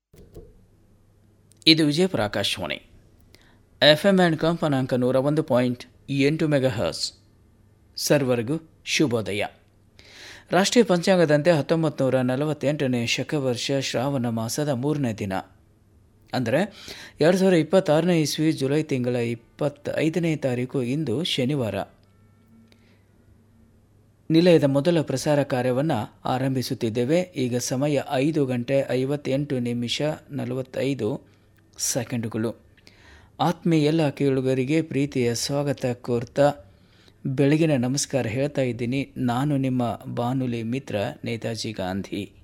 ಇದು Vijayapura Akashvani F M and ಕಂಪನಾಂಕ ನೂರ ಒಂದು ಪಾಯಿಂಟ್ ಎಂಟು ಮೆಗಾ ಹರ್ಸ್ ಸರ್ವರ್ಗೂ ಶುಭೋದಯ ರಾಷ್ಟ್ರೀಯ ಪಂಚಾಂಗದಂತೆ ಹತ್ತೊಂಬತ್ತು ನೂರ ನಲವತ್ತೆಂಟನೇ ಶಕವರ್ಷ ಶ್ರಾವಣ ಮಾಸದ ಮೂರನೇ ದಿನ ಅಂದರೆ ಎರಡು ಸಾವಿರದ ಇಪ್ಪತ್ತಾರನೇ ಇಸ್ವಿ ಜುಲೈ ತಿಂಗಳ ಇಪ್ಪತ್ತೈದನೇ ತಾರೀಕು ಇಂದು ಶನಿವಾರ ನಿಲಯದ ಮೊದಲ ಪ್ರಸಾರ ಕಾರ್ಯವನ್ನು ಆರಂಭಿಸುತ್ತಿದ್ದೇವೆ ಈಗ ಸಮಯ ಐದು ಗಂಟೆ ಐವತ್ತೆಂಟು ನಿಮಿಷ ನಲವತ್ತೈದು ಸೆಕೆಂಡುಗಳು ಆತ್ಮೀಯ ಎಲ್ಲ ಕೇಳುಗರಿಗೆ ಪ್ರೀತಿಯ ಸ್ವಾಗತ ಕೋರ್ತಾ ಬೆಳಗಿನ ನಮಸ್ಕಾರ ಹೇಳ್ತಾ ಇದ್ದೀನಿ ನಾನು ನಿಮ್ಮ ಬಾನುಲಿ ಮಿತ್ರ ನೇತಾಜಿ ಗಾಂಧಿ